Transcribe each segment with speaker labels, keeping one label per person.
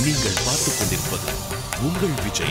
Speaker 1: நீங்கள் பார்த்துக் கொண்டிருப்பது உங்கள் விஜய்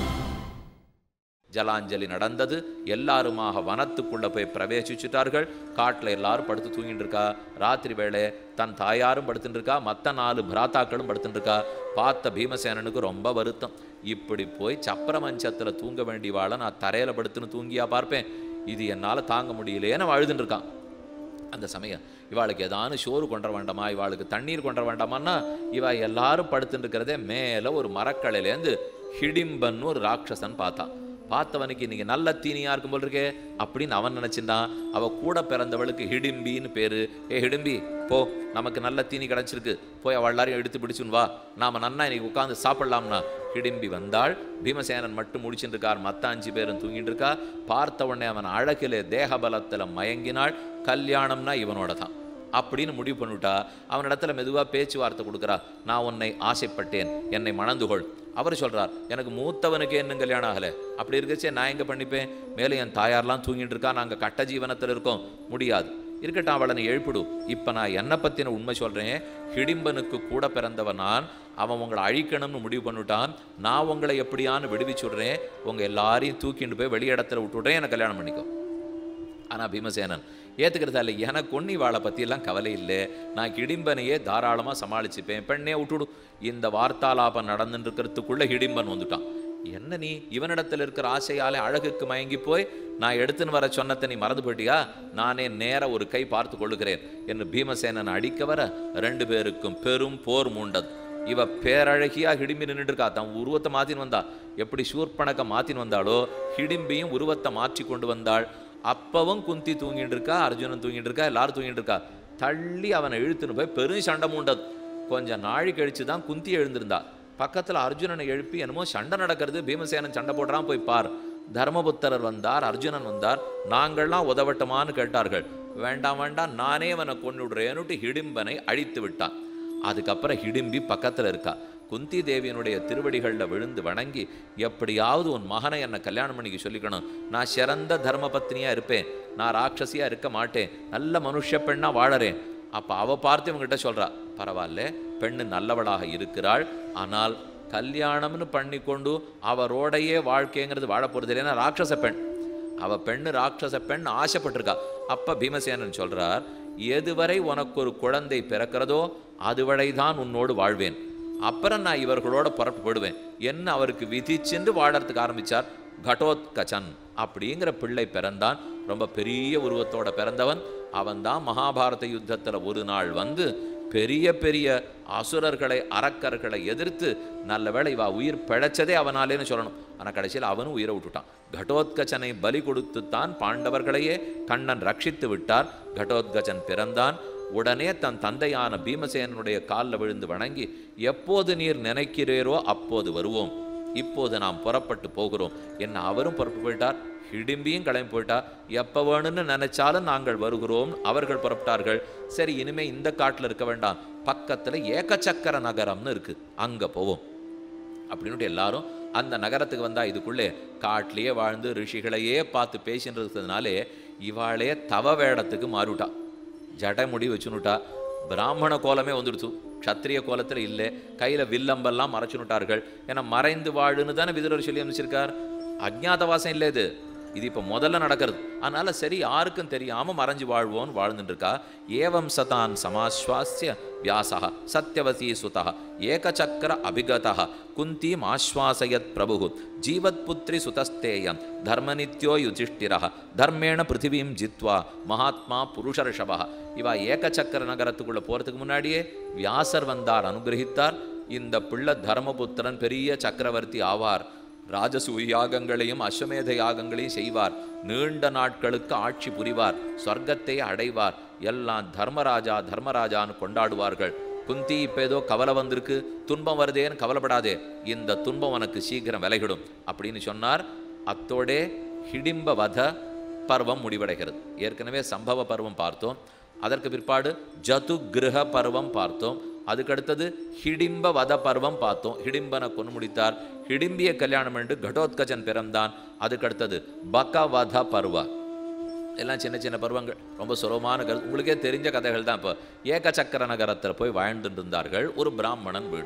Speaker 2: ஜலாஞ்சலி நடந்தது எல்லாருமாக வனத்துக்குள்ள போய் பிரவேசிச்சுட்டார்கள் காட்டுல எல்லாரும் படுத்து தூங்கிட்டு இருக்கா ராத்திரி வேளை தன் தாயாரும் படுத்துட்டு இருக்கா மற்ற நாலு பிராத்தாக்களும் படுத்துட்டு இருக்கா பார்த்த பீமசேனனுக்கு ரொம்ப வருத்தம் இப்படி போய் சப்பர மஞ்சத்துல தூங்க வேண்டியவாளை நான் தரையில படுத்துன்னு தூங்கியா பார்ப்பேன் இது என்னால தாங்க முடியலையேன்னு அழுதுன்னு இருக்கான் அந்த சமயம் இவாளுக்கு ஏதானு சோறு கொண்டு வர வேண்டாமா இவாளுக்கு தண்ணீர் கொண்டு வர வேண்டாமான்னா இவ எல்லாரும் படுத்துட்டு இருக்கிறதே மேலே ஒரு மரக்கலையிலேருந்து ஹிடிம்பன்னு ஒரு ராட்சசன் பார்த்தான் பார்த்தவனுக்கு இன்னைக்கு நல்ல தீனியா இருக்கும் போல் இருக்கே அப்படின்னு அவன் நினைச்சிருந்தான் அவ கூட பிறந்தவளுக்கு ஹிடிம்பின்னு பேரு ஏ ஹிடிம்பி போ நமக்கு நல்ல தீனி கிடைச்சிருக்கு போய் அவள் எல்லாரையும் எடுத்து பிடிச்சுன்னு வா நாம நன்னா இன்னைக்கு உட்காந்து சாப்பிடலாம்னா ஹிடிம்பி வந்தாள் பீமசேனன் மட்டும் முடிச்சுட்டு இருக்கார் மத்த அஞ்சு பேரும் தூங்கிட்டு இருக்கா பார்த்த உடனே அவன் அழகிலே தேகபலத்துல மயங்கினாள் கல்யாணம்னா இவனோட தான் அப்படின்னு முடிவு பண்ணிவிட்டா அவனிடத்துல மெதுவா பேச்சுவார்த்தை கொடுக்குறா நான் உன்னை ஆசைப்பட்டேன் என்னை மணந்து கொள் அவர் சொல்றார் எனக்கு மூத்தவனுக்கு இன்னும் கல்யாணம் ஆகலை அப்படி இருக்கச்சே நான் எங்க பண்ணிப்பேன் மேலே என் தாயார்லாம் தூங்கிட்டு இருக்கா நாங்க கட்ட ஜீவனத்தில் இருக்கோம் முடியாது இருக்கட்டும் அவளை நீ எழுப்பிடு இப்போ நான் என்னை பற்றின உண்மை சொல்கிறேன் ஹிடிம்பனுக்கு கூட பிறந்தவன் நான் அவன் உங்களை அழிக்கணும்னு முடிவு பண்ணிவிட்டான் நான் உங்களை எப்படியான்னு விடுவிச்சுடுறேன் உங்கள் எல்லாரையும் தூக்கிட்டு போய் வெளி இடத்துல விட்டுடுறேன் எனக்கு கல்யாணம் பண்ணிக்கோ ஆனால் பீமசேனன் ஏற்றுக்கிறதா இல்லை எனக்கு ஒன்று இவாளை பற்றியெல்லாம் கவலை இல்லை நான் கிடிம்பனையே தாராளமாக சமாளிச்சுப்பேன் பெண்ணே விட்டுடு இந்த வார்த்தாலாபம் நடந்துட்டு இருக்கிறதுக்குள்ள ஹிடிம்பன் வந்துட்டான் என்ன நீ இவனிடத்தில் இருக்கிற ஆசையாலே அழகுக்கு மயங்கி போய் நான் எடுத்துன்னு வர சொன்னதை நீ மறந்து போயிட்டியா நானே நேர ஒரு கை பார்த்து கொள்ளுகிறேன் என்று பீமசேனன் அடிக்க வர ரெண்டு பேருக்கும் பெரும் போர் மூண்டது இவ பேரழகியா ஹிடிம்பி நின்றுட்டு இருக்கா தன் உருவத்தை மாத்தின்னு வந்தா எப்படி சூர்பணக்க மாத்தின்னு வந்தாளோ ஹிடிம்பியும் உருவத்தை மாற்றி கொண்டு வந்தாள் அப்பவும் குந்தி தூங்கிட்டு இருக்கா அர்ஜுனன் தூங்கிட்டு இருக்கா எல்லாரும் தூங்கிட்டு இருக்கா தள்ளி அவனை இழுத்துன்னு போய் பெரும் சண்டை மூண்டது கொஞ்சம் நாழி கழிச்சு தான் குந்தி எழுந்திருந்தா பக்கத்துல அர்ஜுனனை எழுப்பி என்னமோ சண்டை நடக்கிறது பீமசேனன் சண்டை போடுறான் போய் பார் தர்மபுத்திரர் வந்தார் அர்ஜுனன் வந்தார் நாங்கள்லாம் உதவட்டமான்னு கேட்டார்கள் வேண்டாம் வேண்டாம் நானே அவனை கொண்டுடுறேன்னுட்டு ஹிடிம்பனை அழித்து விட்டான் அதுக்கப்புறம் ஹிடிம்பி பக்கத்துல இருக்கா குந்தி தேவியனுடைய திருவடிகளில் விழுந்து வணங்கி எப்படியாவது உன் மகனை என்னை கல்யாணம் பண்ணிக்க சொல்லிக்கணும் நான் சிறந்த தர்ம பத்னியா இருப்பேன் நான் ராட்சசியா இருக்க மாட்டேன் நல்ல மனுஷ பெண்ணா வாழறேன் அப்ப அவ பார்த்து இவங்கிட்ட சொல்றா பரவாயில்ல பெண்ணு நல்லவளாக இருக்கிறாள் ஆனால் கல்யாணம்னு பண்ணிக்கொண்டு அவரோடையே வாழ்க்கைங்கிறது வாழ போறது இல்லைன்னா ராட்சச பெண் அவ பெண்ணு ராட்சச பெண் ஆசைப்பட்டிருக்கா அப்ப பீமசேனன் சொல்றார் எதுவரை உனக்கு ஒரு குழந்தை பிறக்கிறதோ அதுவரை தான் உன்னோடு வாழ்வேன் அப்புறம் நான் இவர்களோட புறப்பு போடுவேன் என்ன அவருக்கு விதிச்சென்று வாழறதுக்கு ஆரம்பிச்சார் கடோத்கச்சன் அப்படிங்கிற பிள்ளை பிறந்தான் ரொம்ப பெரிய உருவத்தோட பிறந்தவன் அவன்தான் மகாபாரத யுத்தத்துல ஒரு நாள் வந்து பெரிய பெரிய அசுரர்களை அரக்கர்களை எதிர்த்து நல்ல வேளை இவா உயிர் பிழைச்சதே அவனாலேன்னு சொல்லணும் ஆனால் கடைசியில் அவனும் உயிரை விட்டுட்டான் கடோத்கச்சனை பலி கொடுத்துத்தான் பாண்டவர்களையே கண்ணன் ரட்சித்து விட்டார் கடோத்கச்சன் பிறந்தான் உடனே தன் தந்தையான பீமசேனனுடைய காலில் விழுந்து வணங்கி எப்போது நீர் நினைக்கிறீரோ அப்போது வருவோம் இப்போது நாம் புறப்பட்டு போகிறோம் என்ன அவரும் புறப்பட்டு போயிட்டார் ஹிடிம்பியும் கிளம்பி போயிட்டா எப்போ வேணும்னு நினைச்சாலும் நாங்கள் வருகிறோம் அவர்கள் புறப்பட்டார்கள் சரி இனிமே இந்த காட்டில் இருக்க வேண்டாம் பக்கத்தில் ஏகச்சக்கர நகரம்னு இருக்கு அங்கே போவோம் அப்படின்னுட்டு எல்லாரும் அந்த நகரத்துக்கு வந்தா இதுக்குள்ளே காட்டிலேயே வாழ்ந்து ரிஷிகளையே பார்த்து பேசின்னு இருக்கிறதுனாலே இவாளே தவ வேடத்துக்கு மாறிவிட்டா ஜடமுடி வச்சுனுட்டா பிராமண கோலமே வந்துடுச்சு க்ஷத்திரிய கோலத்தில் இல்லை கையில் வில்லம்பெல்லாம் மறைச்சுனுட்டார்கள் ஏன்னா மறைந்து வாழுன்னு தானே விதுரர் சொல்லி அமைச்சிருக்கார் அஜ்ஞாதவாசம் இல்லை இது இது இப்போ முதல்ல நடக்கிறது அதனால சரி யாருக்கும் தெரியாம மறைஞ்சு வாழ்வோன்னு வாழ்ந்துட்டு இருக்கா ஏவம் சதான் சமாஸ்வாசிய வியாசா சத்யவதி சுதா ஏகச்சக்கர அபிகதா குந்தீம் ஆஸ்வாசயத் பிரபு ஜீவத் புத்ரி சுதஸ்தேயம் தர்மநித்யோ யுதிஷ்டிர தர்மேண பிருத்திவீம் ஜித்வா மகாத்மா புருஷர்ஷபா இவா ஏகச்சக்கர நகரத்துக்குள்ள போறதுக்கு முன்னாடியே வியாசர் வந்தார் அனுகிரகித்தார் இந்த பிள்ளை தர்மபுத்திரன் பெரிய சக்கரவர்த்தி ஆவார் ராஜசூய யாகங்களையும் அஸ்வமேத யாகங்களையும் செய்வார் நீண்ட நாட்களுக்கு ஆட்சி புரிவார் சொர்க்கத்தை அடைவார் எல்லாம் தர்மராஜா தர்மராஜான்னு கொண்டாடுவார்கள் குந்தி இப்ப ஏதோ கவலை வந்திருக்கு துன்பம் வருதேன்னு கவலைப்படாதே இந்த துன்பம் உனக்கு சீக்கிரம் விலகிடும் அப்படின்னு சொன்னார் அத்தோடே ஹிடிம்ப வத பருவம் முடிவடைகிறது ஏற்கனவே சம்பவ பருவம் பார்த்தோம் அதற்கு பிற்பாடு ஜது கிரக பருவம் பார்த்தோம் அதுக்கடுத்தது ஹிடிம்ப வத பருவம் பார்த்தோம் ஹிடிம்பனை கொண்டு முடித்தார் ஹிடிம்பிய கல்யாணம் என்று கடோத்கஜன் பிறந்தான் அதுக்கடுத்தது பகவத பருவ எல்லாம் சின்ன சின்ன பருவங்கள் ரொம்ப சுலபமான கருத்து உங்களுக்கே தெரிஞ்ச கதைகள் தான் இப்போ ஏகச்சக்கர நகரத்தில் போய் வாழ்ந்துட்டு இருந்தார்கள் ஒரு பிராமணன் வீடு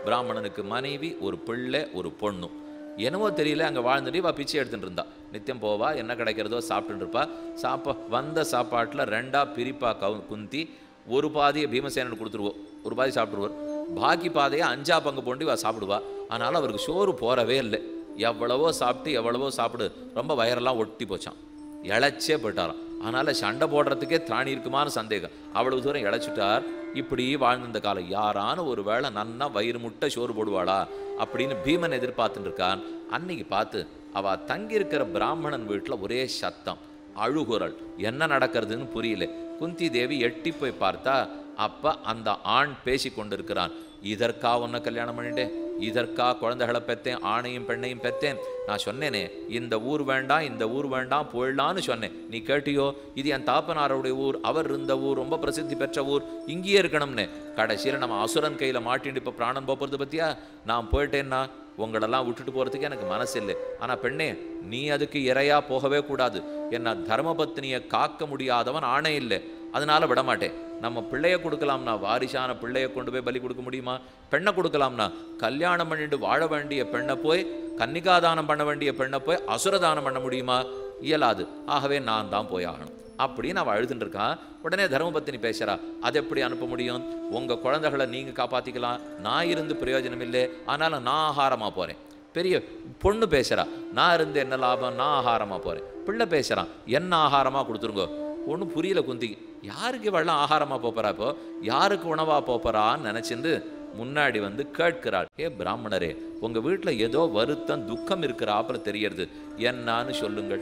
Speaker 2: பிராமணனுக்கு மனைவி ஒரு பிள்ளை ஒரு பொண்ணு என்னவோ தெரியல அங்கே வாழ்ந்துட்டு இவ பிச்சை எடுத்துட்டு இருந்தா நித்தியம் போவா என்ன கிடைக்கிறதோ சாப்பிட்டுட்டு இருப்பா சாப்பா வந்த சாப்பாட்டில் ரெண்டா பிரிப்பா கவு குந்தி ஒரு பாதியை பீமசேனன் கொடுத்துருவோம் ஒரு பாதி சாப்பிடுவார் பாக்கி பாதையை அஞ்சா பங்கு போண்டு இவ சாப்பிடுவா அதனால அவருக்கு சோறு போறவே இல்லை எவ்வளவோ சாப்பிட்டு எவ்வளவோ சாப்பிடு ரொம்ப வயரெல்லாம் ஒட்டி போச்சான் இழைச்சே போயிட்டாராம் அதனால சண்டை போடுறதுக்கே திராணி இருக்குமான்னு சந்தேகம் அவ்வளவு தூரம் இழைச்சிட்டார் இப்படி வாழ்ந்த காலம் யாரான ஒரு வேளை நன்னா வயிறு முட்டை சோறு போடுவாளா அப்படின்னு பீமன் எதிர்பார்த்துட்டு இருக்கான் அன்னைக்கு பார்த்து அவ தங்கியிருக்கிற பிராமணன் வீட்டில் ஒரே சத்தம் அழுகுரல் என்ன நடக்கிறதுன்னு புரியல குந்தி தேவி எட்டி போய் பார்த்தா அப்ப அந்த ஆண் பேசி கொண்டிருக்கிறான் இதற்கா உன்னை கல்யாணம் பண்ணிட்டேன் இதற்கா குழந்தைகளை பெத்தேன் ஆணையும் பெண்ணையும் பெத்தேன் நான் சொன்னேனே இந்த ஊர் வேண்டாம் இந்த ஊர் வேண்டாம் போயிடலான்னு சொன்னேன் நீ கேட்டியோ இது என் தாப்பனாருடைய ஊர் அவர் இருந்த ஊர் ரொம்ப பிரசித்தி பெற்ற ஊர் இங்கேயே இருக்கணும்னு கடைசியில் நம்ம அசுரன் கையில் மாட்டிட்டு இப்போ பிராணன் போகிறது பத்தியா நான் போயிட்டேன்னா உங்களெல்லாம் விட்டுட்டு போகிறதுக்கு எனக்கு மனசு இல்லை ஆனால் பெண்ணே நீ அதுக்கு இரையா போகவே கூடாது என்ன தர்மபத்னியை காக்க முடியாதவன் ஆணை இல்லை அதனால விட மாட்டேன் நம்ம பிள்ளைய கொடுக்கலாம்னா வாரிசான பிள்ளைய கொண்டு போய் பலி கொடுக்க முடியுமா பெண்ணை கொடுக்கலாம்னா கல்யாணம் பண்ணிட்டு வாழ வேண்டிய பெண்ணை போய் கன்னிகாதானம் பண்ண வேண்டிய பெண்ணை போய் அசுரதானம் பண்ண முடியுமா இயலாது ஆகவே நான் தான் போய் ஆகணும் அப்படின்னு அவள் அழுதுட்டு இருக்கான் உடனே தர்மபத்தினி பேசுறா அதை எப்படி அனுப்ப முடியும் உங்க குழந்தைகளை நீங்க காப்பாத்திக்கலாம் நான் இருந்து பிரயோஜனம் இல்லை ஆனால நான் ஆகாரமா போறேன் பெரிய பொண்ணு பேசுறா நான் இருந்து என்ன லாபம் நான் ஆகாரமா போறேன் பிள்ளை பேசுறான் என்ன ஆகாரமா கொடுத்துருங்கோ ஒன்றும் புரியல குந்திக்கு யாருக்கு வெள்ளம் ஆகாரமா போப்பறா இப்போ யாருக்கு உணவா போப்பறான்னு நினைச்சிருந்து முன்னாடி வந்து கேட்கிறாள் ஏ பிராமணரே உங்க வீட்டுல ஏதோ வருத்தம் துக்கம் இருக்கிறாப்புல தெரியறது என்னான்னு சொல்லுங்கள்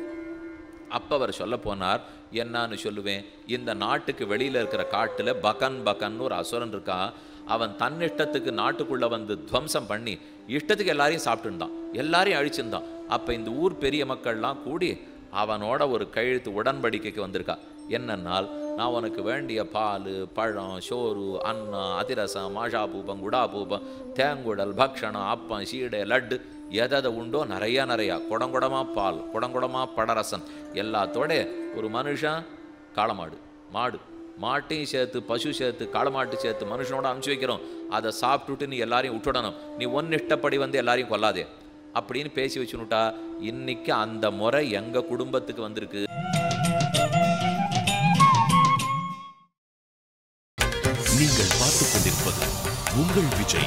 Speaker 2: அப்ப அவர் சொல்ல போனார் என்னான்னு சொல்லுவேன் இந்த நாட்டுக்கு வெளியில இருக்கிற காட்டுல பகன் பகன்னு ஒரு அசுரன் இருக்கான் அவன் தன்னிஷ்டத்துக்கு நாட்டுக்குள்ள வந்து துவம்சம் பண்ணி இஷ்டத்துக்கு எல்லாரையும் சாப்பிட்டுருந்தான் எல்லாரையும் அழிச்சிருந்தான் அப்ப இந்த ஊர் பெரிய மக்கள்லாம் கூடி அவனோட ஒரு கையெழுத்து உடன்படிக்கைக்கு வந்திருக்கா என்னன்னால் நான் உனக்கு வேண்டிய பால் பழம் சோறு அன்னம் அதிரசம் மாஷா பூப்பம் குடா பூப்பம் தேங்குடல் பக்ஷணம் அப்பம் சீடை லட்டு எதை உண்டோ நிறைய நிறையா குடங்குடமா பால் குடங்குடமா படரசம் எல்லாத்தோட ஒரு மனுஷன் காளமாடு மாடு மாட்டையும் சேர்த்து பசு சேர்த்து காளமாட்டு சேர்த்து மனுஷனோட அனுப்பிச்சு வைக்கிறோம் அதை சாப்பிட்டுட்டு நீ எல்லாரையும் விட்டுடணும் நீ ஒன்னு இஷ்டப்படி வந்து எல்லாரையும் கொல்லாதே அப்படின்னு பேசி வச்சுனுட்டா இன்னைக்கு அந்த முறை எங்க குடும்பத்துக்கு வந்திருக்கு
Speaker 1: நீங்கள் பார்த்துக் கொண்டிருப்பது உங்கள் விஜய்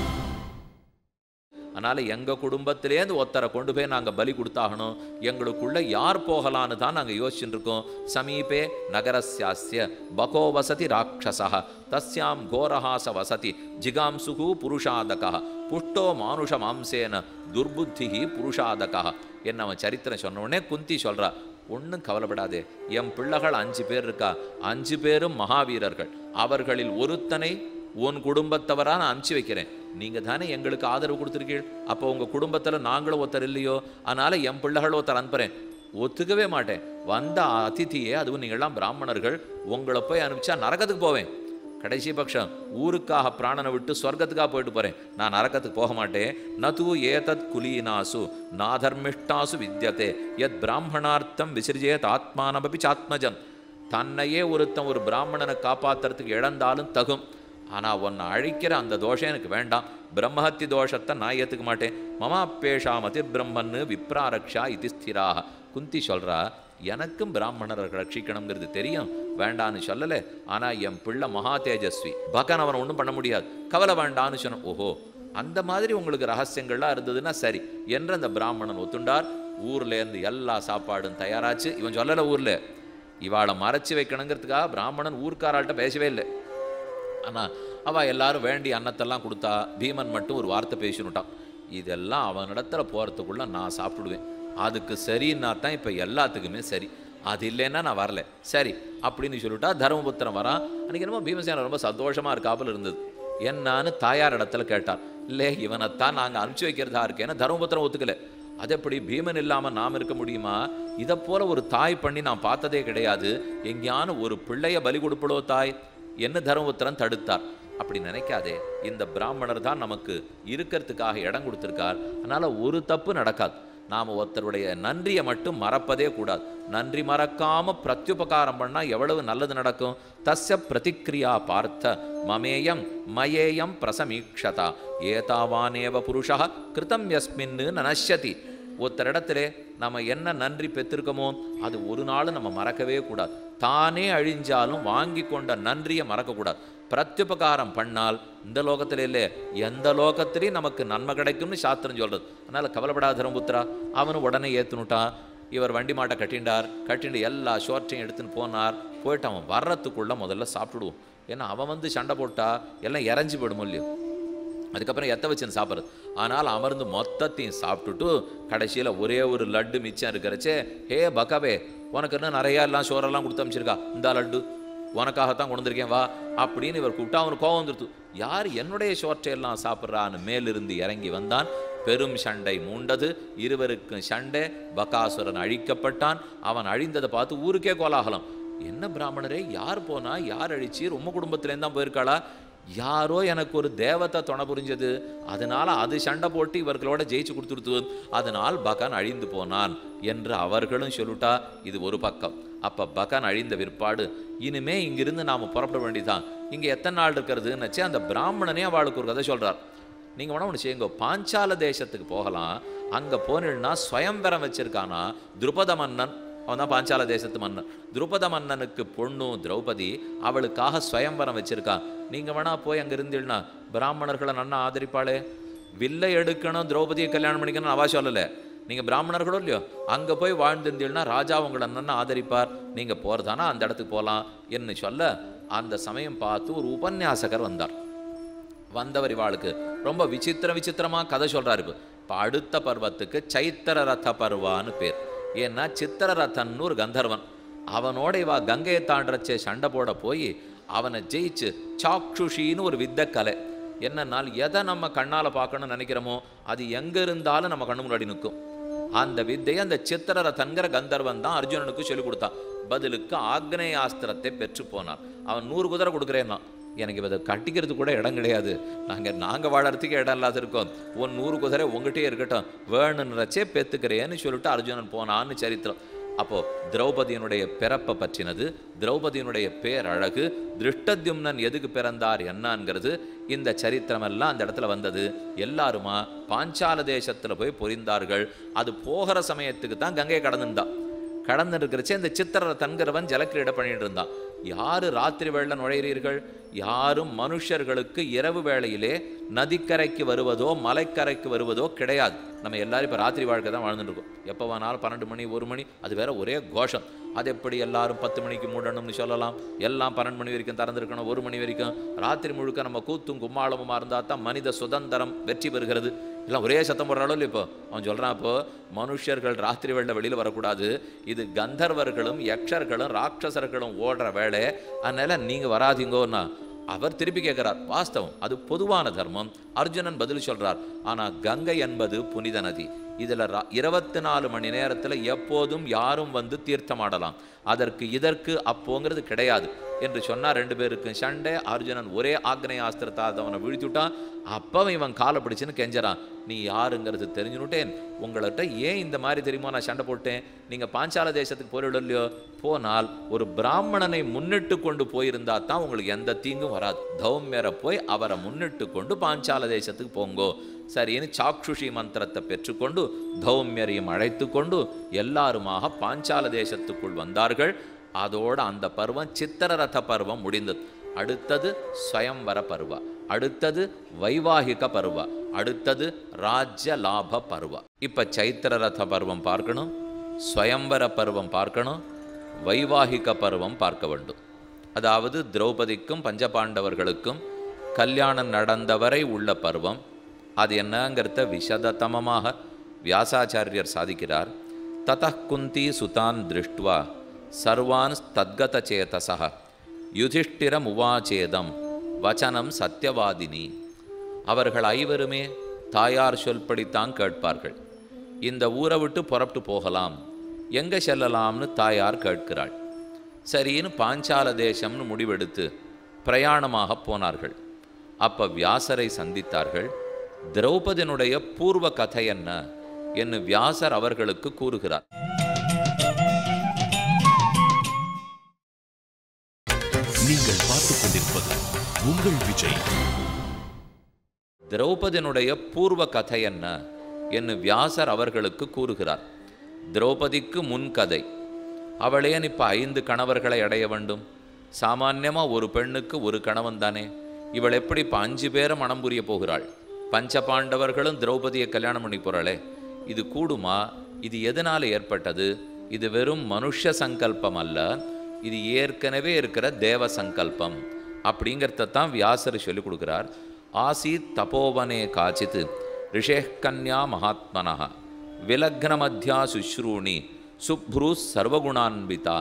Speaker 2: அதனால எங்க குடும்பத்திலேருந்து ஒருத்தரை கொண்டு போய் நாங்க பலி கொடுத்தாகணும் எங்களுக்குள்ள யார் போகலான்னு தான் நாங்க யோசிச்சுட்டு இருக்கோம் சமீபே நகரஸ்யாஸ்ய பகோ வசதி ராட்சசா தஸ்யாம் கோரஹாச வசதி ஜிகாம்சுகு புருஷாதகா புஷ்டோ மானுஷ மாம்சேன துர்புத்தி புருஷாதகா என்ன அவன் சரித்திரம் சொன்ன உடனே குந்தி சொல்றா ஒன்றும் கவலைப்படாதே என் பிள்ளைகள் அஞ்சு பேர் இருக்கா அஞ்சு பேரும் மகாவீரர்கள் அவர்களில் ஒருத்தனை உன் குடும்பத்தவரா நான் அனுப்பிச்சு வைக்கிறேன் நீங்க தானே எங்களுக்கு ஆதரவு கொடுத்துருக்கீள் அப்போ உங்க குடும்பத்துல நாங்களும் ஒருத்தர் இல்லையோ அதனால என் பிள்ளைகள் ஒருத்தர் அனுப்புறேன் ஒத்துக்கவே மாட்டேன் வந்த அதிதியே அதுவும் நீங்கள்லாம் பிராமணர்கள் உங்களை போய் அனுப்பிச்சா நரகத்துக்கு போவேன் கடைசி பட்சம் ஊருக்காக பிராணனை விட்டு சொர்க்கத்துக்காக போயிட்டு போறேன் நான் நரகத்துக்கு போக மாட்டேன் நது ஏதத் குலீனாசு நாதர்மிஷ்டாசு வித்யதே யத் பிராமணார்த்தம் விசிறிஜேத் ஆத்மானபி சாத்மஜம் தன்னையே ஒருத்தன் ஒரு பிராமணனை காப்பாத்துறதுக்கு இழந்தாலும் தகும் ஆனா உன்னை அழிக்கிற அந்த தோஷம் எனக்கு வேண்டாம் பிரம்மஹத்தி தோஷத்தை நான் ஏத்துக்க மாட்டேன் மமாப்பேஷாமதி பிரம்மன்னு விப்ராரக்ஷா இது ஸ்திராக குந்தி சொல்றா எனக்கும் பிராமணரை ரட்சிக்கணுங்கிறது தெரியும் வேண்டான்னு சொல்லலை ஆனா என் பிள்ளை மகா தேஜஸ்வி பகன் அவனை ஒன்றும் பண்ண முடியாது கவலை வேண்டான்னு சொன்ன ஓஹோ அந்த மாதிரி உங்களுக்கு ரகசியங்கள்லாம் இருந்ததுன்னா சரி என்று அந்த பிராமணன் ஒத்துண்டார் ஊர்ல இருந்து எல்லா சாப்பாடும் தயாராச்சு இவன் சொல்லலை ஊர்ல இவாளை மறைச்சு வைக்கணுங்கிறதுக்காக பிராமணன் ஊர்க்காராள்கிட்ட பேசவே இல்லை ஆனா அவ எல்லாரும் வேண்டி அன்னத்தெல்லாம் கொடுத்தா பீமன் மட்டும் ஒரு வார்த்தை பேசினுட்டான் இதெல்லாம் அவனிடத்துல போறதுக்குள்ள நான் சாப்பிட்டுடுவேன் அதுக்கு சரின்னா தான் இப்போ எல்லாத்துக்குமே சரி அது இல்லைன்னா நான் வரல சரி அப்படின்னு சொல்லிட்டா தர்மபுத்திரன் வரான் அன்னைக்கு என்னமோ பீமசேன ரொம்ப சந்தோஷமா இருக்காப்புல இருந்தது என்னான்னு தாயார் இடத்துல கேட்டார் இல்லை இவனைத்தான் நாங்க அனுப்பிச்சு வைக்கிறதா இருக்கேன்னு தர்மபுத்திரன் ஒத்துக்கல அது எப்படி பீமன் இல்லாம நாம் இருக்க முடியுமா இதை போல ஒரு தாய் பண்ணி நான் பார்த்ததே கிடையாது எங்கேயான ஒரு பிள்ளைய பலி கொடுப்படோ தாய் என்ன தர்மபுத்திரன் தடுத்தார் அப்படி நினைக்காதே இந்த பிராமணர் தான் நமக்கு இருக்கிறதுக்காக இடம் கொடுத்திருக்கார் அதனால ஒரு தப்பு நடக்காது நாம் ஒருத்தருடைய நன்றியை மட்டும் மறப்பதே கூடாது நன்றி மறக்காம பிரத்யுபகாரம் பண்ணா எவ்வளவு நல்லது நடக்கும் தஸ்ய பிரதிக்ரியா பார்த்த மமேயம் மயேயம் பிரசமீக்ஷதா ஏதாவானேவ புருஷா கிருதம் யஸ்மின்னு நனஷ்யதி ஒருத்தரிடத்திலே நம்ம என்ன நன்றி பெற்றிருக்கோமோ அது ஒரு நாள் நம்ம மறக்கவே கூடாது தானே அழிஞ்சாலும் வாங்கி கொண்ட நன்றியை மறக்கக்கூடாது பிரத்யுபகாரம் பண்ணால் இந்த லோகத்திலே இல்லை எந்த லோகத்திலையும் நமக்கு நன்மை கிடைக்கும்னு சாஸ்திரம் சொல்றது அதனால கவலைப்படாத தர்மபுத்திரா அவனு உடனே ஏத்துனுட்டான் இவர் வண்டி மாட்டை கட்டிண்டார் கட்டிண்டு எல்லா ஷோர்ட்டையும் எடுத்துன்னு போனார் போயிட்டு அவன் வர்றதுக்குள்ள முதல்ல சாப்பிட்டுடுவோம் ஏன்னா அவன் வந்து சண்டை போட்டா எல்லாம் இறஞ்சி போயிடும் இல்லையோ அதுக்கப்புறம் எத்த வச்சுன்னு சாப்பிட்றது ஆனால் அமர்ந்து மொத்தத்தையும் சாப்பிட்டுட்டு கடைசியில் ஒரே ஒரு லட்டு மிச்சம் இருக்கிறச்சே ஹே பக்காவே உனக்கு இன்னும் நிறையா எல்லாம் சோறெல்லாம் கொடுத்து அமைச்சிருக்கா இந்த லட்டு உனக்காகத்தான் கொண்டு வந்திருக்கேன் வா அப்படின்னு இவர் கூப்பிட்டா அவனுக்கு கோவம் வந்துருத்து யார் என்னுடைய சோற்றை எல்லாம் சாப்பிட்றான்னு மேலிருந்து இறங்கி வந்தான் பெரும் சண்டை மூண்டது இருவருக்கும் சண்டை பகாசுரன் அழிக்கப்பட்டான் அவன் அழிந்ததை பார்த்து ஊருக்கே கோலாகலம் என்ன பிராமணரே யார் போனா யார் அழிச்சு ரொம்ப குடும்பத்துலேருந்து தான் போயிருக்காளா யாரோ எனக்கு ஒரு தேவதை துணை புரிஞ்சது அதனால அது சண்டை போட்டு இவர்களோட ஜெயிச்சு கொடுத்துருத்து அதனால் பகன் அழிந்து போனான் என்று அவர்களும் சொல்லிட்டா இது ஒரு பக்கம் அப்ப பகன் அழிந்த விற்பாடு இனிமே இங்கிருந்து நாம புறப்பட வேண்டியதான் இங்க எத்தனை நாள் இருக்கிறதுன்னு அந்த பிராமணனே அவளுக்கு ஒரு கதை சொல்றார் நீங்க வேணா ஒன்று செய்யுங்க பாஞ்சால தேசத்துக்கு போகலாம் அங்க போனீங்கன்னா ஸ்வயம்பரம் வச்சிருக்கானா துருபத மன்னன் அவன் தான் பாஞ்சால தேசத்து மன்னன் துருபத மன்னனுக்கு பொண்ணு திரௌபதி அவளுக்காக ஸ்வயம்பரம் வச்சிருக்கான் நீங்க வேணா போய் அங்க இருந்தீங்கன்னா பிராமணர்களை நன்னா ஆதரிப்பாளே வில்லை எடுக்கணும் திரௌபதியை கல்யாணம் பண்ணிக்கணும் அவா சொல்லலை நீங்க பிராமணர்களோ இல்லையோ அங்க போய் வாழ்ந்திருந்தீங்கன்னா ராஜா உங்களை நன்னா ஆதரிப்பார் நீங்க போறதானா அந்த இடத்துக்கு போகலாம் என்று சொல்ல அந்த சமயம் பார்த்து ஒரு உபன்யாசகர் வந்தார் வந்தவர் இவாளுக்கு ரொம்ப விசித்திர விசித்திரமா கதை சொல்றாரு இப்போ இப்போ அடுத்த பர்வத்துக்கு சைத்திர ரத பர்வான்னு பேர் ஏன்னா சித்திர ரதன்னு ஒரு கந்தர்வன் அவனோட இவா கங்கையை தாண்டச்சே சண்டை போட போய் அவனை ஜெயிச்சு சாக்ஷுஷின்னு ஒரு வித்த கலை என்னன்னால் எதை நம்ம கண்ணால பார்க்கணும்னு நினைக்கிறோமோ அது எங்க இருந்தாலும் நம்ம கண்ணு முன்னாடி நிற்கும் அந்த வித்தையை அந்த சித்திர ரதன்கிற கந்தர்வன் தான் அர்ஜுனனுக்கு சொல்லிக் கொடுத்தான் பதிலுக்கு ஆக்னேயாஸ்திரத்தை பெற்று போனான் அவன் நூறு குதிரை கொடுக்குறேன்னா எனக்கு இதை கட்டிக்கிறது கூட இடம் கிடையாது நாங்கள் நாங்கள் வாழறதுக்கு இடம் இல்லாத இருக்கோம் உன் நூறு குதிரை உங்ககிட்டயே இருக்கட்டும் வேணுன்றச்சே பெத்துக்கிறேன்னு சொல்லிட்டு அர்ஜுனன் போனான்னு சரித்திரம் அப்போ திரௌபதியினுடைய பிறப்பை பற்றினது திரௌபதியினுடைய பேரழகு திருஷ்டத்யும்னன் எதுக்கு பிறந்தார் என்னங்கிறது இந்த சரித்திரமெல்லாம் அந்த இடத்துல வந்தது எல்லாருமா பாஞ்சால தேசத்துல போய் பொரிந்தார்கள் அது போகிற சமயத்துக்கு தான் கங்கையை கடந்துருந்தா கடந்து இருக்கிறச்சே இந்த சித்திர தன்கிறவன் ஜலக்கிரீடை பண்ணிட்டு இருந்தான் யாரு ராத்திரி வேளை நுழைகிறீர்கள் யாரும் மனுஷர்களுக்கு இரவு வேளையிலே நதிக்கரைக்கு வருவதோ மலைக்கரைக்கு வருவதோ கிடையாது நம்ம எல்லாரும் இப்போ ராத்திரி வாழ்க்கை தான் வாழ்ந்துட்டு இருக்கோம் எப்போ வேணாலும் பன்னெண்டு மணி ஒரு மணி அது வேற ஒரே கோஷம் அது எப்படி எல்லாரும் பத்து மணிக்கு மூடணும்னு சொல்லலாம் எல்லாம் பன்னெண்டு மணி வரைக்கும் திறந்திருக்கணும் ஒரு மணி வரைக்கும் ராத்திரி முழுக்க நம்ம கூத்தும் கும்மாளமுமா இருந்தால் தான் மனித சுதந்திரம் வெற்றி பெறுகிறது எல்லாம் ஒரே சத்தம் போடுறாளோ இல்லை இப்போ அவன் சொல்கிறான் இப்போ மனுஷர்கள் ராத்திரி வேளை வெளியில் வரக்கூடாது இது கந்தர்வர்களும் யக்ஷர்களும் ராட்சசர்களும் ஓடுற வேலை அதனால நீங்கள் வராதீங்கோன்னா அவர் திருப்பி கேட்கிறார் வாஸ்தவம் அது பொதுவான தர்மம் அர்ஜுனன் பதில் சொல்றார் ஆனா கங்கை என்பது புனித நதி இதுல ரா- இருபத்தி நாலு மணி நேரத்துல எப்போதும் யாரும் வந்து தீர்த்தமாடலாம் அதற்கு இதற்கு அப்போங்கிறது கிடையாது என்று சொன்னா ரெண்டு பேருக்கும் சண்டை அர்ஜுனன் ஒரே ஆக்னேயாஸ்திரத்தை அவனை வீழ்த்திவிட்டான் அப்பவன் இவன் காலை பிடிச்சுன்னு கெஞ்சறான் நீ யாருங்கிறது தெரிஞ்சுனுட்டேன் உங்கள்கிட்ட ஏன் இந்த மாதிரி தெரியுமா நான் சண்டை போட்டேன் நீங்க பாஞ்சால தேசத்துக்கு போரிடும் இல்லையோ போனால் ஒரு பிராமணனை முன்னிட்டு கொண்டு போயிருந்தா தான் உங்களுக்கு எந்த தீங்கும் வராது தௌமியரை போய் அவரை முன்னிட்டு கொண்டு பாஞ்சால தேசத்துக்கு போங்கோ சரின்னு சாக்ஷுஷி மந்திரத்தை பெற்றுக்கொண்டு தௌமியரையும் அழைத்து கொண்டு எல்லாருமாக பாஞ்சால தேசத்துக்குள் வந்தார்கள் அதோட அந்த பருவம் சித்திரரத பருவம் முடிந்தது அடுத்தது ஸ்வயம்வர பருவ அடுத்தது வைவாகிக பருவ அடுத்தது ராஜ்ய லாப பருவ இப்ப சைத்திரரத பருவம் பார்க்கணும் ஸ்வயம்வர பருவம் பார்க்கணும் வைவாகிக பருவம் பார்க்க வேண்டும் அதாவது திரௌபதிக்கும் பஞ்சபாண்டவர்களுக்கும் கல்யாணம் நடந்தவரை உள்ள பருவம் அது என்னங்கிறத விஷததமமாக வியாசாச்சாரியர் சாதிக்கிறார் தतः குந்தி சுதான் திருஷ்டுவா சர்வான் தத்கத சேதசா யுதிஷ்டிரம் உவாச்சேதம் வச்சனம் சத்தியவாதினி அவர்கள் ஐவருமே தாயார் சொல்படித்தான் கேட்பார்கள் இந்த ஊரை விட்டு புறப்பட்டு போகலாம் எங்க செல்லலாம்னு தாயார் கேட்கிறாள் சரின்னு பாஞ்சால தேசம்னு முடிவெடுத்து பிரயாணமாக போனார்கள் அப்ப வியாசரை சந்தித்தார்கள் திரௌபதியினுடைய பூர்வ கதை என்ன என்று வியாசர் அவர்களுக்கு கூறுகிறார்
Speaker 1: நீங்கள் பார்த்துக் கொண்டிருப்பது உங்கள் விஜய்
Speaker 2: திரௌபதியினுடைய பூர்வ கதை என்ன என்று வியாசர் அவர்களுக்கு கூறுகிறார் திரௌபதிக்கு முன் கதை அவளே இப்போ ஐந்து கணவர்களை அடைய வேண்டும் சாமான்யமாக ஒரு பெண்ணுக்கு ஒரு கணவன் தானே இவள் எப்படி இப்போ அஞ்சு பேரை மனம் புரிய போகிறாள் பஞ்ச பாண்டவர்களும் திரௌபதியை கல்யாணம் பண்ணி போகிறாளே இது கூடுமா இது எதனால் ஏற்பட்டது இது வெறும் மனுஷ சங்கல்பம் அல்ல இது ஏற்கனவே இருக்கிற தேவ சங்கல்பம் அப்படிங்கிறத தான் வியாசர் சொல்லிக் கொடுக்குறார் ஆசீத் தபோவனே காச்சித் ரிஷேஹ் கன்யா மகாத்மனா விலக்னமத்யா சுஷ்ரூணி சுப்ரு சர்வகுணான்பிதா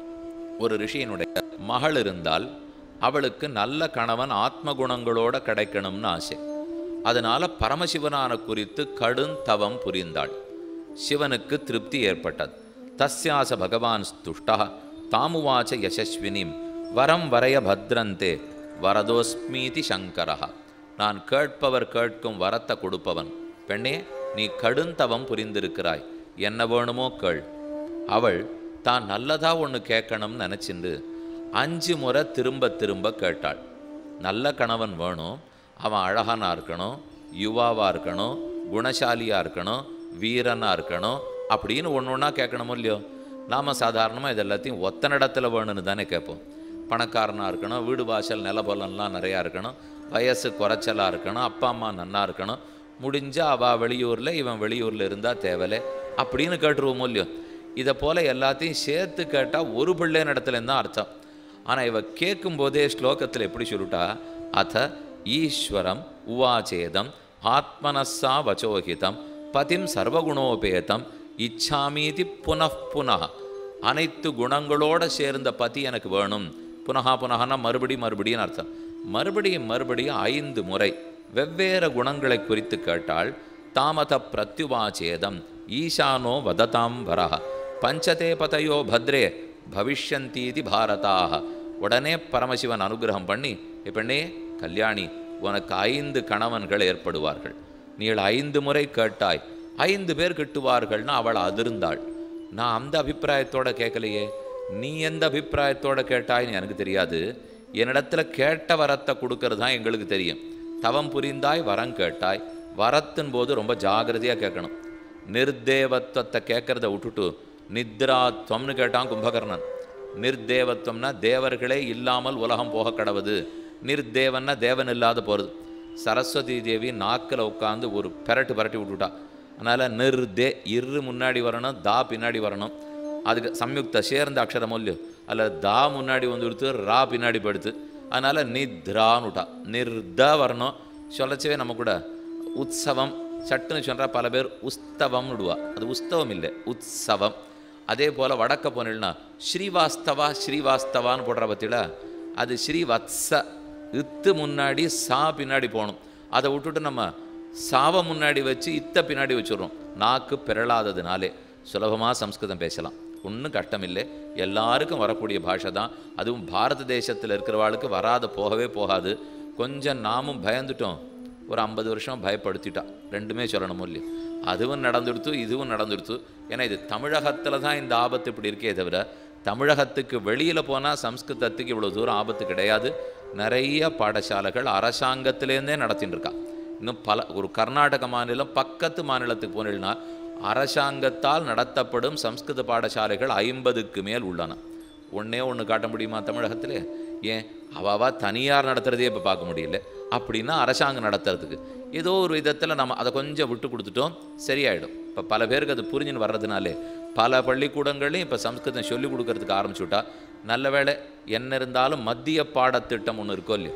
Speaker 2: ஒரு ரிஷியினுடைய மகள் இருந்தால் அவளுக்கு நல்ல கணவன் ஆத்ம குணங்களோட கிடைக்கணும்னு ஆசை அதனால பரமசிவனான குறித்து கடும் தவம் புரிந்தாள் சிவனுக்கு திருப்தி ஏற்பட்டது தஸ்யாச பகவான் ஸ்துஷ்டா தாமுவாச்ச யசஸ்வினிம் வரம் வரைய பத்ரந்தே வரதோஸ்மீதி சங்கரா நான் கேட்பவர் கேட்கும் வரத்தை கொடுப்பவன் பெண்ணே நீ கடுந்தவம் புரிந்திருக்கிறாய் என்ன வேணுமோ கேள் அவள் தான் நல்லதா ஒன்று கேட்கணும்னு நினச்சிண்டு அஞ்சு முறை திரும்ப திரும்ப கேட்டாள் நல்ல கணவன் வேணும் அவன் அழகானா இருக்கணும் யுவாவாக இருக்கணும் குணசாலியாக இருக்கணும் வீரனாக இருக்கணும் அப்படின்னு ஒன்று ஒன்றா கேட்கணுமோ இல்லையோ நாம் சாதாரணமாக இது எல்லாத்தையும் ஒத்தனை இடத்துல வேணும்னு தானே கேட்போம் பணக்காரனாக இருக்கணும் வீடு வாசல் நிலபலம்லாம் நிறையா இருக்கணும் வயசு குறைச்சலாக இருக்கணும் அப்பா அம்மா நன்னா இருக்கணும் முடிஞ்சா அவள் வெளியூரில் இவன் வெளியூரில் இருந்தால் தேவலை அப்படின்னு கேட்டுருவோமோ இல்லையோ இதை போல் எல்லாத்தையும் சேர்த்து கேட்டால் ஒரு பிள்ளைன்னு இடத்துல தான் அர்த்தம் ஆனால் இவ கேட்கும்போதே ஸ்லோகத்தில் எப்படி சொல்லிட்டா அத ஈஸ்வரம் உவாச்சேதம் ஆத்மனஸ்ஸா வச்சோஹிதம் பதிம் சர்வகுணோபேதம் இச்சாமீதி புனః புனः அனைத்து குணங்களோட சேர்ந்த பதி எனக்கு வேணும் புனகா புனகனா மறுபடி மறுபடியும் அர்த்தம் மறுபடியும் மறுபடியும் ஐந்து முறை வெவ்வேறு குணங்களை குறித்து கேட்டால் தாமத பிரத்யுவாச்சேதம் ஈசானோ வததாம் வரஹ பஞ்சதே பதையோ பத்ரே பவிஷ்யந்தீதி பாரதாக உடனே பரமசிவன் அனுகிரகம் பண்ணி பெண்ணே கல்யாணி உனக்கு ஐந்து கணவன்கள் ஏற்படுவார்கள் நீள் ஐந்து முறை கேட்டாய் ஐந்து பேர் கிட்டுவார்கள்னு அவள் அதிர்ந்தாள் நான் அந்த அபிப்பிராயத்தோட கேட்கலையே நீ எந்த அபிப்பிராயத்தோட கேட்டாய்ன்னு எனக்கு தெரியாது என்னிடத்துல கேட்ட வரத்தை கொடுக்கறது தான் எங்களுக்கு தெரியும் தவம் புரிந்தாய் வரம் கேட்டாய் வரத்தின் போது ரொம்ப ஜாகிரதையாக கேட்கணும் நிர்தேவத்துவத்தை கேட்கறத விட்டுட்டு நித்ராத்வம்னு கேட்டான் கும்பகர்ணன் நிர்தேவத்துவம்னா தேவர்களே இல்லாமல் உலகம் போக கடவுது நிர்தேவன்னா தேவன் இல்லாத போகிறது சரஸ்வதி தேவி நாக்கில் உட்காந்து ஒரு பெரட்டு பரட்டி விட்டுட்டா அதனால் நிர்தே இரு முன்னாடி வரணும் தா பின்னாடி வரணும் அதுக்கு சம்யுக்த சேர்ந்த அக்ஷரம் இல்லையோ அதில் தா முன்னாடி வந்து கொடுத்து ரா பின்னாடி படுத்து அதனால் நித்ரான்னு விட்டா நிர்த வரணும் சொல்லச்சவே நம்ம கூட உற்சவம் சட்டுன்னு சொல்கிறா பல பேர் உஸ்தவம்னு விடுவா அது உஸ்தவம் இல்லை உற்சவம் அதே போல் வடக்க போனீங்கன்னா ஸ்ரீவாஸ்தவா ஸ்ரீவாஸ்தவான்னு போடுற பற்றில அது ஸ்ரீவத்ச இத்து முன்னாடி சா பின்னாடி போகணும் அதை விட்டுட்டு நம்ம சாவை முன்னாடி வச்சு இத்த பின்னாடி வச்சுடுறோம் நாக்கு பிறளாததுனாலே சுலபமாக சம்ஸ்கிருதம் பேசலாம் ஒன்றும் கஷ்டம் இல்லை எல்லாருக்கும் வரக்கூடிய பாஷை தான் அதுவும் பாரத தேசத்தில் இருக்கிறவாளுக்கு வராத போகவே போகாது கொஞ்சம் நாமும் பயந்துட்டோம் ஒரு ஐம்பது வருஷம் பயப்படுத்திட்டா ரெண்டுமே சொல்லணும் இல்லையா அதுவும் நடந்துடுத்து இதுவும் நடந்துடுத்து ஏன்னா இது தமிழகத்தில் தான் இந்த ஆபத்து இப்படி இருக்கே தவிர தமிழகத்துக்கு வெளியில் போனால் சம்ஸ்கிருதத்துக்கு இவ்வளோ தூரம் ஆபத்து கிடையாது நிறைய பாடசாலைகள் அரசாங்கத்திலேருந்தே நடத்தின்னு இருக்கா இன்னும் பல ஒரு கர்நாடக மாநிலம் பக்கத்து மாநிலத்துக்கு போனீங்கன்னா அரசாங்கத்தால் நடத்தப்படும் சம்ஸ்கிருத பாடசாலைகள் ஐம்பதுக்கு மேல் உள்ளன ஒன்றே ஒன்று காட்ட முடியுமா தமிழகத்திலே ஏன் அவாவா தனியார் நடத்துகிறதே இப்போ பார்க்க முடியல அப்படின்னா அரசாங்கம் நடத்துறதுக்கு ஏதோ ஒரு விதத்தில் நம்ம அதை கொஞ்சம் விட்டு கொடுத்துட்டோம் சரியாயிடும் இப்போ பல பேருக்கு அது புரிஞ்சுன்னு வர்றதுனாலே பல பள்ளிக்கூடங்களையும் இப்போ சம்ஸ்கிருதம் சொல்லிக் கொடுக்கறதுக்கு ஆரம்பிச்சுட்டா நல்ல வேளை என்ன இருந்தாலும் மத்திய பாடத்திட்டம் ஒன்று இருக்கோ இல்லையோ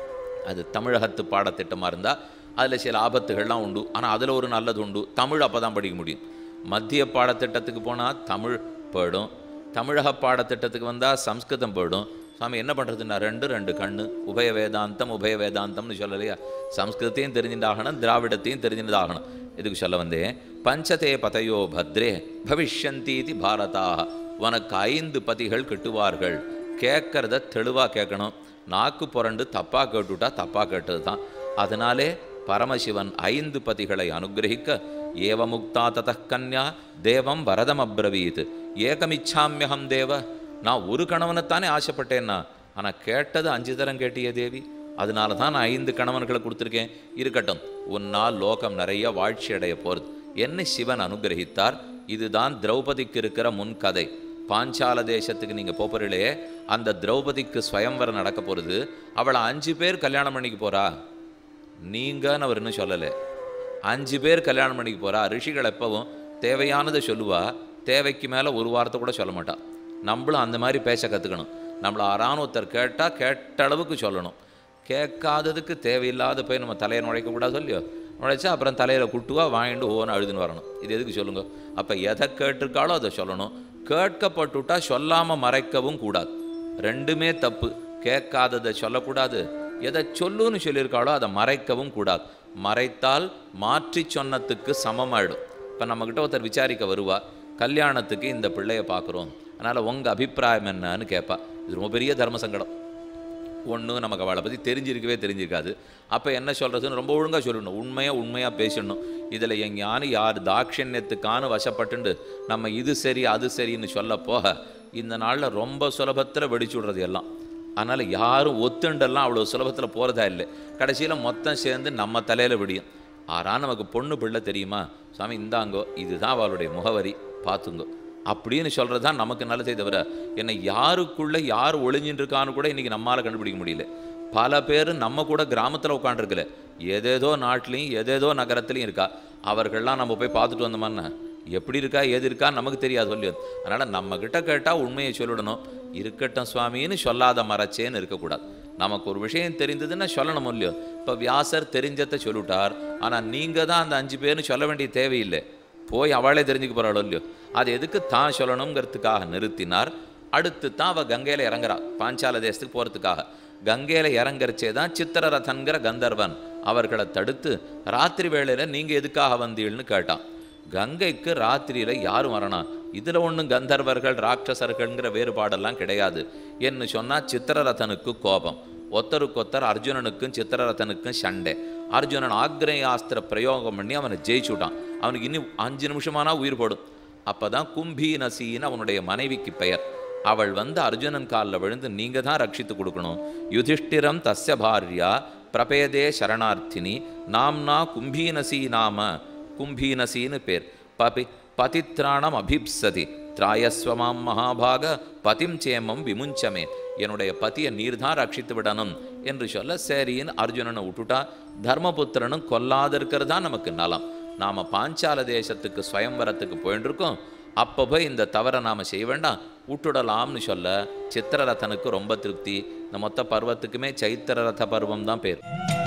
Speaker 2: அது தமிழகத்து பாடத்திட்டமாக இருந்தால் அதில் சில ஆபத்துகள்லாம் உண்டு ஆனால் அதில் ஒரு நல்லது உண்டு தமிழ் அப்போ தான் படிக்க முடியும் மத்திய பாடத்திட்டத்துக்கு போனால் தமிழ் போயிடும் தமிழக பாடத்திட்டத்துக்கு வந்தால் சம்ஸ்கிருதம் போயிடும் சாமி என்ன பண்ணுறதுன்னா ரெண்டு ரெண்டு கண்ணு உபய வேதாந்தம் உபய வேதாந்தம்னு சொல்லலையா சம்ஸ்கிருதத்தையும் தெரிஞ்சுட்டாகணும் திராவிடத்தையும் தெரிஞ்சுட்டாகணும் இதுக்கு சொல்ல வந்தேன் பஞ்சதே பதையோ பத்ரே பவிஷ்யந்தீதி பாரதாக உனக்கு ஐந்து பதிகள் கிட்டுவார்கள் கேட்கறத தெளிவாக கேட்கணும் நாக்கு புரண்டு தப்பாக கேட்டுட்டா தப்பாக கேட்டது தான் அதனாலே பரமசிவன் ஐந்து பதிகளை அனுகிரகிக்க ஏவ முக்தா ததः கன்யா தேவம் வரதம் அப்ரவீத் ஏகமிச்சாமியகம் தேவ நான் ஒரு கணவனைத்தானே ஆசைப்பட்டேன்னா ஆனால் கேட்டது அஞ்சு தரம் கேட்டியே தேவி அதனால தான் நான் ஐந்து கணவன்களை கொடுத்துருக்கேன் இருக்கட்டும் உன்னால் லோகம் நிறைய வாழ்ச்சி அடைய போகிறது என்ன சிவன் அனுகிரகித்தார் இதுதான் திரௌபதிக்கு இருக்கிற முன் கதை பாஞ்சால தேசத்துக்கு நீங்கள் போப்பறிலே அந்த திரௌபதிக்கு ஸ்வயம்வரம் நடக்க போகிறது அவளை அஞ்சு பேர் கல்யாணம் பண்ணிக்க போறா நீங்கன்னு அவர் இன்னும் சொல்லலை அஞ்சு பேர் கல்யாணம் பண்ணிக்க போறா ரிஷிகள் எப்பவும் தேவையானதை சொல்லுவா தேவைக்கு மேலே ஒரு வார்த்தை கூட சொல்ல மாட்டா நம்மளும் அந்த மாதிரி பேச கற்றுக்கணும் நம்மளை ஆறான ஒருத்தர் கேட்டால் கேட்ட அளவுக்கு சொல்லணும் கேட்காததுக்கு தேவையில்லாத போய் நம்ம தலையை நுழைக்க கூடாது சொல்லியோ நுழைச்சா அப்புறம் தலையில் குட்டுவா வாங்கிட்டு ஓன்னு அழுதுன்னு வரணும் இது எதுக்கு சொல்லுங்க அப்போ எதை கேட்டிருக்காளோ அதை சொல்லணும் கேட்கப்பட்டுட்டா சொல்லாமல் மறைக்கவும் கூடாது ரெண்டுமே தப்பு கேட்காததை சொல்லக்கூடாது எதை சொல்லுன்னு சொல்லியிருக்காளோ அதை மறைக்கவும் கூடாது மறைத்தால் மாற்றி சொன்னத்துக்கு சமமாயிடும் இப்போ நம்மக்கிட்ட ஒருத்தர் விசாரிக்க வருவா கல்யாணத்துக்கு இந்த பிள்ளைய பார்க்குறோம் அதனால் உங்கள் அபிப்பிராயம் என்னன்னு கேட்பா இது ரொம்ப பெரிய தர்ம சங்கடம் ஒன்று நமக்கு அவளை பற்றி தெரிஞ்சிருக்கவே தெரிஞ்சிருக்காது அப்போ என்ன சொல்கிறதுன்னு ரொம்ப ஒழுங்காக சொல்லணும் உண்மையாக உண்மையாக பேசணும் இதில் எங்கேயானு யார் தாட்சண்யத்துக்கான வசப்பட்டுண்டு நம்ம இது சரி அது சரின்னு சொல்ல போக இந்த நாளில் ரொம்ப சுலபத்தில் வெடிச்சு விடுறது எல்லாம் அதனால் யாரும் ஒத்துண்டெல்லாம் அவ்வளோ சுலபத்தில் போகிறதா இல்லை கடைசியில் மொத்தம் சேர்ந்து நம்ம தலையில் விடியும் ஆறா நமக்கு பொண்ணு பிள்ளை தெரியுமா சாமி இந்தாங்கோ இதுதான் அவளுடைய முகவரி பார்த்துங்கோ அப்படின்னு சொல்கிறது தான் நமக்கு நல்லதே தவிர என்னை யாருக்குள்ளே யார் ஒளிஞ்சின்னு இருக்கான்னு கூட இன்றைக்கி நம்மளால் கண்டுபிடிக்க முடியல பல பேர் நம்ம கூட கிராமத்தில் உட்காந்துருக்கல ஏதேதோ நாட்டிலையும் ஏதேதோ நகரத்துலையும் இருக்கா அவர்கள்லாம் நம்ம போய் பார்த்துட்டு வந்தோமான்னா எப்படி இருக்கா ஏது இருக்கா நமக்கு தெரியாது சொல்லி அதனால் நம்ம கிட்ட கேட்டால் உண்மையை சொல்லிடணும் இருக்கட்டும் சுவாமின்னு சொல்லாத மறைச்சேன்னு இருக்கக்கூடாது நமக்கு ஒரு விஷயம் தெரிந்ததுன்னா சொல்லணும் இல்லையோ இப்போ வியாசர் தெரிஞ்சதை சொல்லிவிட்டார் ஆனால் நீங்கள் தான் அந்த அஞ்சு பேர்னு சொல்ல வேண்டிய தேவையில்லை போய் அவளே தெரிஞ்சுக்க போகிறாளோ இல்லையோ அது எதுக்கு தான் சொல்லணுங்கிறதுக்காக நிறுத்தினார் அடுத்து தான் அவள் கங்கையில் இறங்குறா பாஞ்சால தேசத்துக்கு போகிறதுக்காக கங்கையில் இறங்குறச்சே தான் சித்திரரதன்கிற கந்தர்வன் அவர்களை தடுத்து ராத்திரி வேளையில் நீங்கள் எதுக்காக வந்தீள்னு கேட்டான் கங்கைக்கு ராத்திரியில் யாரும் வரணும் இதில் ஒன்றும் கந்தர்வர்கள் ராட்சசர்கள்ங்கிற வேறுபாடெல்லாம் கிடையாது என்று சொன்னால் சித்திரரதனுக்கு கோபம் ஒத்தருக்கொத்தர் அர்ஜுனனுக்கும் சித்திரரதனுக்கும் சண்டை அர்ஜுனன் ஆக்ரேயாஸ்திர பிரயோகம் பண்ணி அவனை ஜெயிச்சுட்டான் அவனுக்கு இன்னும் அஞ்சு நிமிஷமானா உயிர் போடும் அப்போ தான் கும்பீனசின்னு அவனுடைய மனைவிக்கு பெயர் அவள் வந்து அர்ஜுனன் காலில் விழுந்து நீங்கள் தான் ரட்சித்து கொடுக்கணும் யுதிஷ்டிரம் தஸ்ய பாரியா பிரபேதே சரணார்த்தினி நாம்னா கும்பீனசி நாம கும்பீனசின்னு பேர் பபி பதித்ராணம் அபிப்சதி திராயஸ்வமாம் மகாபாக பதிம் சேமம் விமுஞ்சமே என்னுடைய பதியை நீர் தான் ரட்சித்து விடணும் என்று சொல்ல சரின்னு அர்ஜுனனை விட்டுட்டா தர்மபுத்திரனும் கொல்லாது இருக்கிறது தான் நமக்கு நலம் நாம் பாஞ்சால தேசத்துக்கு ஸ்வயம்வரத்துக்கு போயின்னு இருக்கோம் அப்போ போய் இந்த தவறை நாம் செய்ய வேண்டாம் விட்டுடலாம்னு சொல்ல சித்திரரதனுக்கு ரொம்ப திருப்தி இந்த மொத்த பருவத்துக்குமே சைத்திரரத பருவம் தான் பேர்